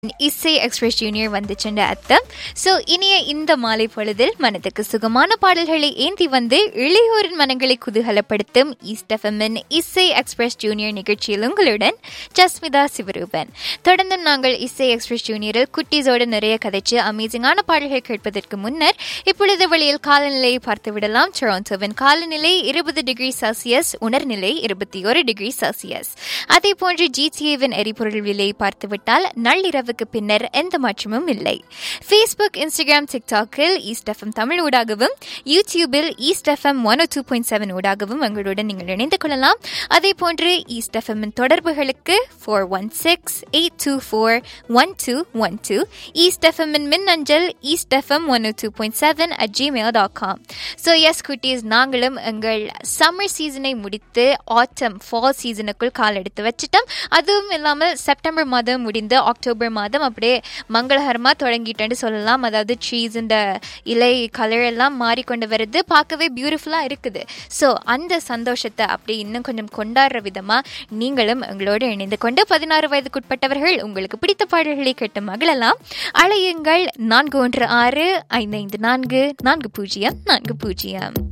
இசை express junior வந்துச்சுன்ற அர்த்தம் so இனிய இந்த மாலை பொழுதில் மனதுக்கு சுகமான பாடல்களை ஏந்தி வந்து இளையோரின் மனங்களை குதூகலப்படுத்தும் ஈஸ்ட் எஃப்எம்மின் இசை எக்ஸ்பிரஸ் ஜூனியர் நிகழ்ச்சியில் உங்களுடன் ஜஸ்மிதா சிவரூபன் தொடர்ந்து நாங்கள் இசை எக்ஸ்பிரஸ் ஜூனியரில் குட்டீஸோடு நிறைய கதைச்சு அமேசிங்கான பாடல்கள் கேட்பதற்கு முன்னர் இப்பொழுது வெளியில் காலநிலையை பார்த்து விடலாம் டொராண்டோவின் காலநிலை இருபது டிகிரி செல்சியஸ் உணர்நிலை இருபத்தி ஒரு டிகிரி செல்சியஸ் அதே போன்று ஜிடிஏவின் எரிபொருள் விலையை பார்த்துவிட்டால் நள்ளிரவுக்கு பின்னர் எந்த மாற்றமும் இல்லை ஃபேஸ்புக் இன்ஸ்டாகிராம் டிக்டாக்கில் ஈஸ்ட் எஃப்எம் தமிழ் ஊடாகவும் யூடியூபில் east FM one two point seven ஊடாகவும் எங்களுடன் நீங்கள் இணைந்து கொள்ளலாம் அதே போன்று ஈஸ்ட் எஃப்எம்மின் தொடர்புகளுக்கு four one six eight two four one two one two east எஃப்எம்மின் மின்னஞ்சல் east FM one two point seven at Gmail dot com so yes குட்டீஸ் நாங்களும் எங்கள் சம்மர் சீசனை முடித்து ஆட்டம் ஃபால் சீசனுக்குள் கால் எடுத்து வச்சிட்டோம் அதுவும் இல்லாமல் செப்டம்பர் மாதம் முடிந்து அக்டோபர் மாதம் அப்படியே மங்களகரமாக தொடங்கிட்டேன்னு சொல்லலாம் அதாவது ட்ரீஸ் இந்த இலை கலர் எல்லாம் மாறிக்கொண்டு வருது பார்க்கவே பியூட்டிஃபுல்லாக இருக்குது ஸோ அந்த சந்தோஷத்தை அப்படி இன்னும் கொஞ்சம் கொண்டாடுற விதமாக நீங்களும் எங்களோடு இணைந்து கொண்டு பதினாறு வயதுக்குட்பட்டவர்கள் உங்களுக்கு பிடித்த பாடல்களை கேட்டு மகிழலாம் அழையுங்கள் நான்கு ஒன்று ஆறு ஐந்து ஐந்து நான்கு நான்கு பூஜ்ஜியம் நான்கு பூஜ்ஜியம்